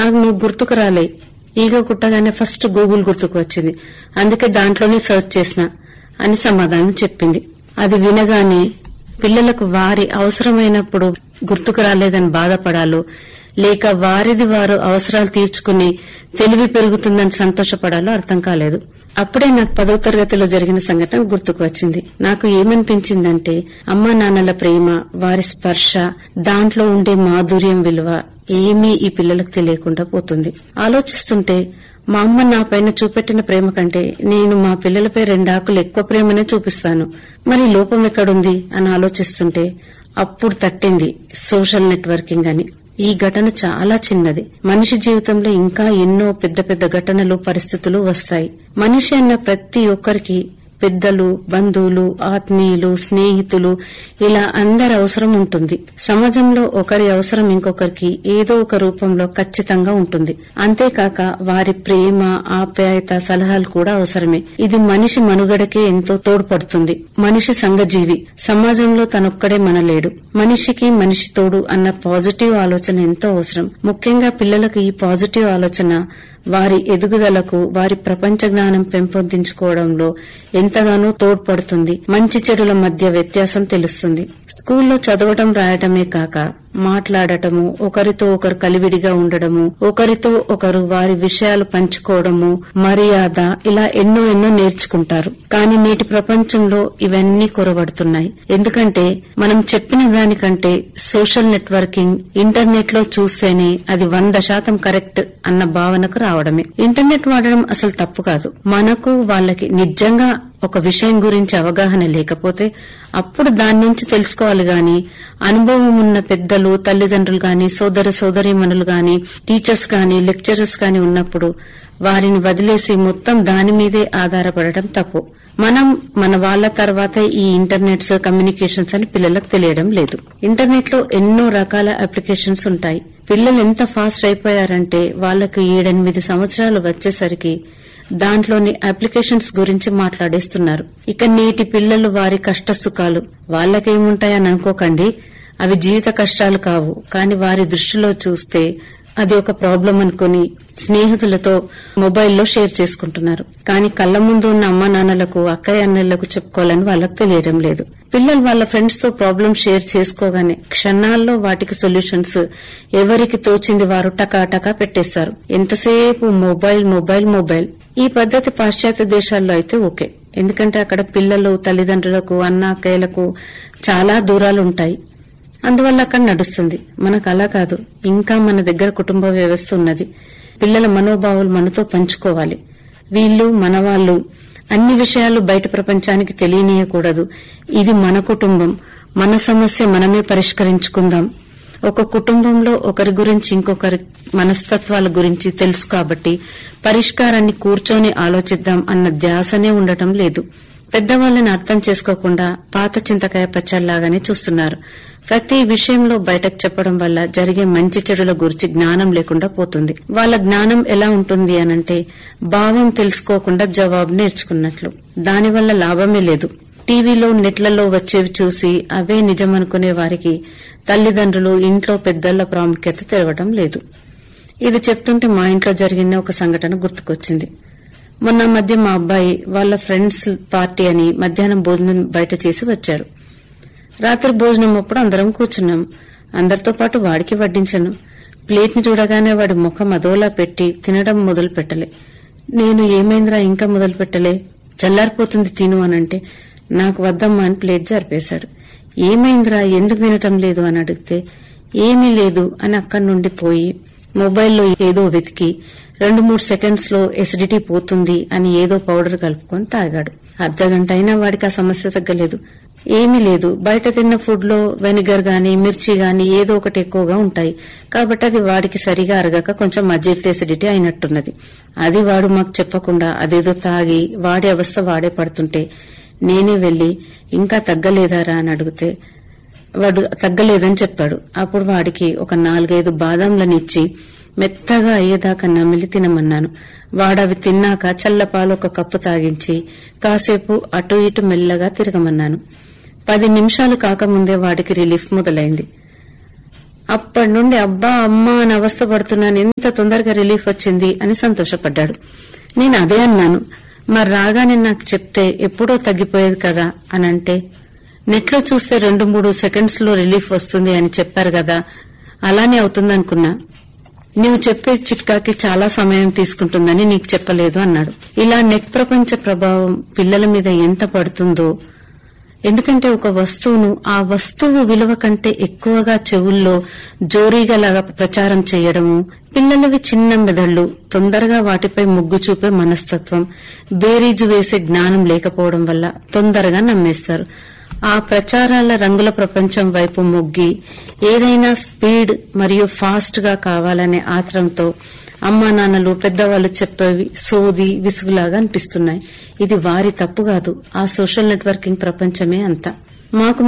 నాకు నువ్వు గుర్తుకు రాలే ఈగ కుట్టగానే ఫస్ట్ గూగుల్ గుర్తుకు వచ్చింది అందుకే దాంట్లోనే సెర్చ్ చేసిన అని సమాధానం చెప్పింది అది వినగానే పిల్లలకు వారి అవసరమైనప్పుడు గుర్తుకు రాలేదని బాధపడాలో లేక వారిది వారు అవసరాలు తీర్చుకుని తెలివి పెరుగుతుందని సంతోషపడాలో అర్థం కాలేదు అప్పుడే నాకు పదో తరగతిలో జరిగిన సంఘటన గుర్తుకు వచ్చింది నాకు ఏమనిపించిందంటే అమ్మా నాన్నల ప్రేమ వారి స్పర్శ దాంట్లో ఉండే మాధుర్యం విలువ ఏమీ ఈ పిల్లలకు తెలియకుండా పోతుంది ఆలోచిస్తుంటే మా అమ్మ నా పైన చూపెట్టిన ప్రేమ కంటే నేను మా పిల్లలపై రెండాకులు ఎక్కువ ప్రేమనే చూపిస్తాను మరి లోపం ఎక్కడుంది అని ఆలోచిస్తుంటే అప్పుడు తట్టింది సోషల్ నెట్వర్కింగ్ అని ఈ ఘటన చాలా చిన్నది మనిషి జీవితంలో ఇంకా ఎన్నో పెద్ద పెద్ద ఘటనలు పరిస్థితులు వస్తాయి మనిషి అన్న ప్రతి ఒక్కరికి పెద్దలు బంధువులు ఆత్మీయులు స్నేహితులు ఇలా అందరి అవసరం ఉంటుంది సమాజంలో ఒకరి అవసరం ఇంకొకరికి ఏదో ఒక రూపంలో ఖచ్చితంగా ఉంటుంది అంతేకాక వారి ప్రేమ ఆప్యాయత సలహాలు కూడా అవసరమే ఇది మనిషి మనుగడకే ఎంతో తోడ్పడుతుంది మనిషి సంఘజీవి సమాజంలో తనొక్కడే మనలేడు మనిషికి మనిషి తోడు అన్న పాజిటివ్ ఆలోచన ఎంతో అవసరం ముఖ్యంగా పిల్లలకు ఈ పాజిటివ్ ఆలోచన వారి ఎదుగుదలకు వారి ప్రపంచ జ్ఞానం పెంపొందించుకోవడంలో ఎంతగానో తోడ్పడుతుంది మంచి చెడుల మధ్య వ్యత్యాసం తెలుస్తుంది స్కూల్లో చదవటం రాయటమే కాక మాట్లాడటము ఒకరితో ఒకరు కలివిడిగా ఉండడము ఒకరితో ఒకరు వారి విషయాలు పంచుకోవడము మర్యాద ఇలా ఎన్నో ఎన్నో నేర్చుకుంటారు కానీ నేటి ప్రపంచంలో ఇవన్నీ కొరబడుతున్నాయి ఎందుకంటే మనం చెప్పిన దానికంటే సోషల్ నెట్వర్కింగ్ ఇంటర్నెట్ లో చూస్తేనే అది వంద శాతం కరెక్ట్ అన్న భావనకు రావడమే ఇంటర్నెట్ వాడడం అసలు తప్పు కాదు మనకు వాళ్ళకి నిజంగా ఒక విషయం గురించి అవగాహన లేకపోతే అప్పుడు దాని నుంచి తెలుసుకోవాలి గాని అనుభవం ఉన్న పెద్దలు తల్లిదండ్రులు గాని సోదర సోదరీమణులు గాని టీచర్స్ గాని లెక్చరర్స్ గాని ఉన్నప్పుడు వారిని వదిలేసి మొత్తం దాని మీదే ఆధారపడటం తప్పు మనం మన వాళ్ళ తర్వాత ఈ ఇంటర్నెట్స్ కమ్యూనికేషన్స్ అని పిల్లలకు తెలియడం లేదు ఇంటర్నెట్ లో ఎన్నో రకాల అప్లికేషన్స్ ఉంటాయి పిల్లలు ఎంత ఫాస్ట్ అయిపోయారంటే వాళ్ళకి ఏడెనిమిది సంవత్సరాలు వచ్చేసరికి దాంట్లోని అప్లికేషన్స్ గురించి మాట్లాడేస్తున్నారు ఇక నేటి పిల్లలు వారి కష్ట సుఖాలు వాళ్ళకేముంటాయని అనుకోకండి అవి జీవిత కష్టాలు కావు కాని వారి దృష్టిలో చూస్తే అది ఒక ప్రాబ్లం అనుకుని స్నేహితులతో మొబైల్లో షేర్ చేసుకుంటున్నారు కానీ కళ్ల ముందు ఉన్న అమ్మా నాన్నలకు అక్కయ్య అన్నలకు చెప్పుకోవాలని వాళ్ళకి తెలియడం లేదు పిల్లలు వాళ్ళ ఫ్రెండ్స్ తో ప్రాబ్లం షేర్ చేసుకోగానే క్షణాల్లో వాటికి సొల్యూషన్స్ ఎవరికి తోచింది వారు టకాటకా పెట్టేస్తారు ఎంతసేపు మొబైల్ మొబైల్ మొబైల్ ఈ పద్ధతి పాశ్చాత్య దేశాల్లో అయితే ఓకే ఎందుకంటే అక్కడ పిల్లలు తల్లిదండ్రులకు అన్న అక్కయ్యలకు చాలా దూరాలు ఉంటాయి అందువల్ల అక్కడ నడుస్తుంది మనకు అలా కాదు ఇంకా మన దగ్గర కుటుంబ వ్యవస్థ ఉన్నది పిల్లల మనోభావాలు మనతో పంచుకోవాలి వీళ్ళు మనవాళ్లు అన్ని విషయాలు బయట ప్రపంచానికి తెలియనీయకూడదు ఇది మన కుటుంబం మన సమస్య మనమే పరిష్కరించుకుందాం ఒక కుటుంబంలో ఒకరి గురించి ఇంకొకరి మనస్తత్వాల గురించి తెలుసు కాబట్టి పరిష్కారాన్ని కూర్చొని ఆలోచిద్దాం అన్న ధ్యాసనే ఉండటం లేదు పెద్దవాళ్ళని అర్థం చేసుకోకుండా పాత చింతకాయ పచ్చళ్ళలాగానే చూస్తున్నారు ప్రతి విషయంలో బయటకు చెప్పడం వల్ల జరిగే మంచి చెడుల గురించి జ్ఞానం లేకుండా పోతుంది వాళ్ళ జ్ఞానం ఎలా ఉంటుంది అనంటే భావం తెలుసుకోకుండా జవాబు నేర్చుకున్నట్లు దానివల్ల లాభమే లేదు టీవీలో నెట్లలో వచ్చేవి చూసి అవే నిజమనుకునే వారికి తల్లిదండ్రులు ఇంట్లో పెద్దల ప్రాముఖ్యత తెలవడం లేదు ఇది చెప్తుంటే మా ఇంట్లో జరిగిన ఒక సంఘటన గుర్తుకొచ్చింది మొన్న మధ్య మా అబ్బాయి వాళ్ళ ఫ్రెండ్స్ పార్టీ అని మధ్యాహ్నం భోజనం బయట చేసి వచ్చాడు రాత్రి భోజనం అప్పుడు అందరం కూర్చున్నాం అందరితో పాటు వాడికి వడ్డించాను ప్లేట్ ని చూడగానే వాడి ముఖం అదోలా పెట్టి తినడం మొదలు పెట్టలే నేను ఏమైందిరా ఇంకా మొదలు పెట్టలే చల్లారిపోతుంది తిను అనంటే నాకు వద్దమ్మా అని ప్లేట్ జరిపేశాడు ఏమైందిరా ఎందుకు తినటం లేదు అని అడిగితే ఏమీ లేదు అని అక్కడి నుండి పోయి మొబైల్లో ఏదో వెతికి రెండు మూడు సెకండ్స్ లో ఎసిడిటీ పోతుంది అని ఏదో పౌడర్ కలుపుకొని తాగాడు అర్ధగంట అయినా వాడికి ఆ సమస్య తగ్గలేదు ఏమీ లేదు బయట తిన్న ఫుడ్ లో వెనిగర్ గాని మిర్చి గాని ఏదో ఒకటి ఎక్కువగా ఉంటాయి కాబట్టి అది వాడికి సరిగా అరగక కొంచెం అజీర్తి ఎసిడిటీ అయినట్టున్నది అది వాడు మాకు చెప్పకుండా అదేదో తాగి వాడి అవస్థ వాడే పడుతుంటే నేనే వెళ్లి ఇంకా తగ్గలేదారా అని అడిగితే వాడు తగ్గలేదని చెప్పాడు అప్పుడు వాడికి ఒక నాలుగైదు బాదాంలనిచ్చి మెత్తగా అయ్యేదాకా నమిలి తినమన్నాను వాడవి తిన్నాక చల్లపాలు ఒక కప్పు తాగించి కాసేపు అటు ఇటు మెల్లగా తిరగమన్నాను పది నిమిషాలు కాకముందే వాడికి రిలీఫ్ మొదలైంది అప్పటి నుండి అబ్బా అమ్మా అని అవస్థ పడుతున్నాను ఎంత తొందరగా రిలీఫ్ వచ్చింది అని సంతోషపడ్డాడు నేను అదే అన్నాను మరి రాగానే నాకు చెప్తే ఎప్పుడో తగ్గిపోయేది కదా అని అంటే నెట్లో చూస్తే రెండు మూడు సెకండ్స్ లో రిలీఫ్ వస్తుంది అని చెప్పారు కదా అలానే అవుతుందనుకున్నా నువ్వు చెప్పే చిట్కాకి చాలా సమయం తీసుకుంటుందని నీకు చెప్పలేదు అన్నాడు ఇలా నెట్ ప్రపంచ ప్రభావం పిల్లల మీద ఎంత పడుతుందో ఎందుకంటే ఒక వస్తువును ఆ వస్తువు విలువ కంటే ఎక్కువగా చెవుల్లో జోరీగా లాగా ప్రచారం చేయడము పిల్లలవి చిన్న మెదళ్లు తొందరగా వాటిపై మొగ్గు చూపే మనస్తత్వం బేరీజు వేసే జ్ఞానం లేకపోవడం వల్ల తొందరగా నమ్మేస్తారు ఆ ప్రచారాల రంగుల ప్రపంచం వైపు మొగ్గి ఏదైనా స్పీడ్ మరియు ఫాస్ట్ గా కావాలనే ఆత్రంతో అమ్మా నాన్నలు పెద్దవాళ్లు చెప్పేవి సోది విసుగులాగా అనిపిస్తున్నాయి ఇది వారి తప్పు కాదు ఆ సోషల్ నెట్వర్కింగ్ ప్రపంచమే అంతా మాకు